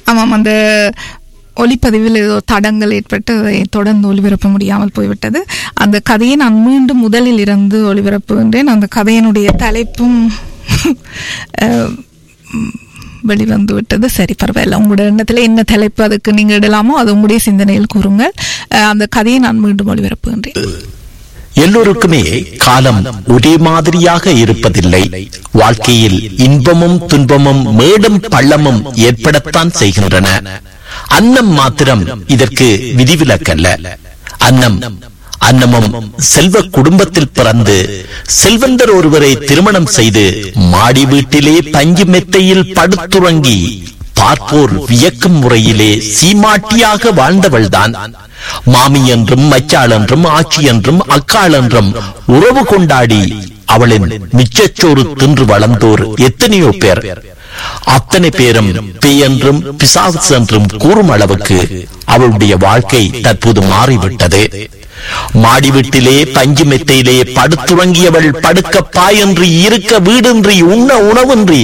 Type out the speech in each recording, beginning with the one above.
ஆமாம் அந்த ஒளிப்பதிவில் ஏதோ தடங்கள் ஏற்பட்டு அதை தொடர்ந்து ஒளிபரப்ப முடியாமல் போய்விட்டது அந்த கதையை நான் மீண்டும் முதலில் இருந்து ஒளிபரப்புகின்றேன் அந்த கதையினுடைய தலைப்பும் அஹ், ம், வெளிவந்து விட்டது சரி பரவாயில்ல உங்களோட எண்ணத்தில் என்ன தலைப்பு அதுக்கு நீங்கள் இடலாமோ அது உங்களுடைய சிந்தனையில் கூறுங்கள் அஹ், அந்த கதையை நான் மீண்டும் ஒளிபரப்புகின்றேன் எல்லோருக்குமே காலம் ஒரே மாதிரியாக இருப்பதில்லை வாழ்க்கையில் இன்பமும் துன்பமும் மேடும் பள்ளமும் ஏற்படத்தான் செய்கின்றன அன்னம் மாத்திரம் இதற்கு விதிவிலக்கல்ல அன்னம் அன்னமும் செல்வ குடும்பத்தில் பிறந்து செல்வந்தர் ஒருவரை திருமணம் செய்து மாடி வீட்டிலே பஞ்சு மெத்தையில் படுத்துறங்கி பார்ப்போர் வியக்கும் முறையிலே சீமாட்டியாக வாழ்ந்தவள்தான் மாமி என்றும் மச்சாள் என்றும் ஆட்சி என்றும் அக்காள் என்றும் உறவு கொண்டாடி அவளின் மிச்சச்சோறு தின்று வளர்ந்தோர் எத்தனையோ பேர் அத்தனை பேரும் பேய் என்றும் பிசாசு என்றும் கூறும் அளவுக்கு அவளுடைய வாழ்க்கை தற்போது மாறிவிட்டது மாடி வீட்டிலே பஞ்சு மெத்தையிலே படுத்துறங்கியவள் படுக்க பாயின்றி இருக்க வீடின்றி உண்ண உணவின்றி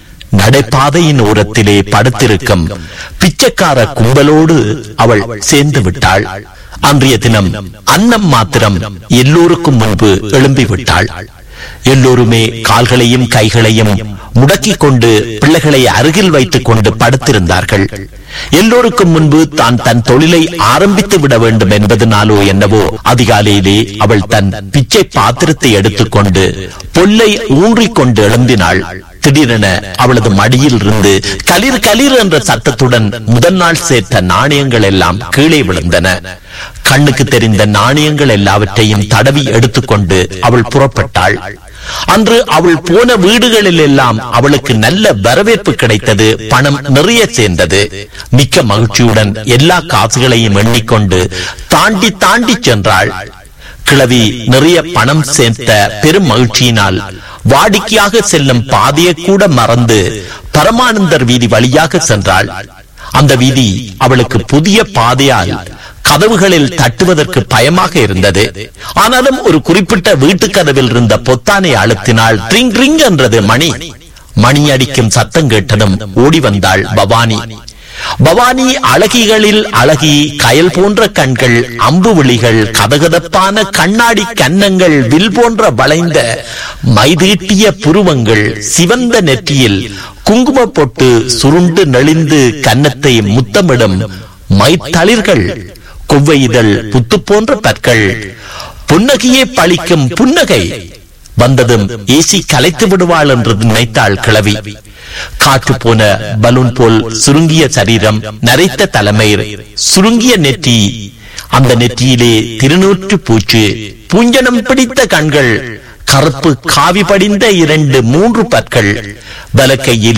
நடைபாதையின் ஓரத்திலே படுத்திருக்கும் பிச்சைக்கார கும்பலோடு அவள் சேர்ந்து விட்டாள் அன்றைய தினம் அன்னம் மாத்திரம் எல்லோருக்கும் முன்பு எழும்பி விட்டாள் எல்லோருமே கால்களையும் கைகளையும் முடக்கிக் கொண்டு பிள்ளைகளை அருகில் வைத்துக் கொண்டு படுத்திருந்தார்கள் எல்லோருக்கும் முன்பு தான் தன் தொழிலை ஆரம்பித்து விட வேண்டும் என்பதனாலோ என்னவோ அதிகாலையிலே அவள் தன் பிச்சை பாத்திரத்தை எடுத்துக்கொண்டு பொல்லை ஊன்றிக் கொண்டு எழும்பினாள் திடீரென அவளது மடியில் இருந்து களிர் களிர் என்ற சத்தத்துடன் முதல் நாள் சேர்த்த நாணயங்கள் எல்லாம் கீழே விழுந்தன கண்ணுக்கு தெரிந்த நாணயங்கள் எல்லாவற்றையும் தடவி எடுத்துக்கொண்டு அவள் புறப்பட்டாள் அன்று அவள் போன வீடுகளில் எல்லாம் அவளுக்கு நல்ல வரவேற்பு கிடைத்தது பணம் நிறைய சேர்ந்தது மிக்க மகிழ்ச்சியுடன் எல்லா காசுகளையும் எண்ணிக்கொண்டு தாண்டி தாண்டி சென்றாள் கிழவி நிறைய பணம் சேர்த்த பெரும் மகிழ்ச்சியினால் வாடிக்கையாக செல்லும் பாதையை கூட மறந்து பரமானந்தர் வீதி வழியாக சென்றாள் அந்த வீதி அவளுக்கு புதிய பாதையால் கதவுகளில் தட்டுவதற்கு பயமாக இருந்தது ஆனாலும் ஒரு குறிப்பிட்ட வீட்டு கதவில் இருந்த பொத்தானை அழுத்தினால் ட்ரிங் ட்ரிங் என்றது மணி மணி அடிக்கும் சத்தம் கேட்டதும் ஓடி வந்தாள் பவானி பவானி அழகிகளில் அழகி கயல் போன்ற கண்கள் அம்பு விழிகள் கதகதப்பான கண்ணாடி கன்னங்கள் வில் போன்ற வளைந்த மைதீட்டிய புருவங்கள் சிவந்த நெற்றியில் குங்கும பொட்டு சுருண்டு நெளிந்து கன்னத்தை முத்தமிடும் மைத்தளிர்கள் கொவ்வை இதழ் புத்து போன்ற பற்கள் புன்னகையே பழிக்கும் புன்னகை வந்ததும் ஏசி கலைத்து விடுவாள் என்று நினைத்தாள் கிழவி காற்று போன பலூன் போல் சுருங்கிய சரீரம் நரைத்த தலைமை சுருங்கிய நெற்றி அந்த நெற்றியிலே திருநூற்று பூச்சு பூஞ்சனம் பிடித்த கண்கள் கருப்பு காவி படிந்த இரண்டு மூன்று பற்கள் வலக்கையில்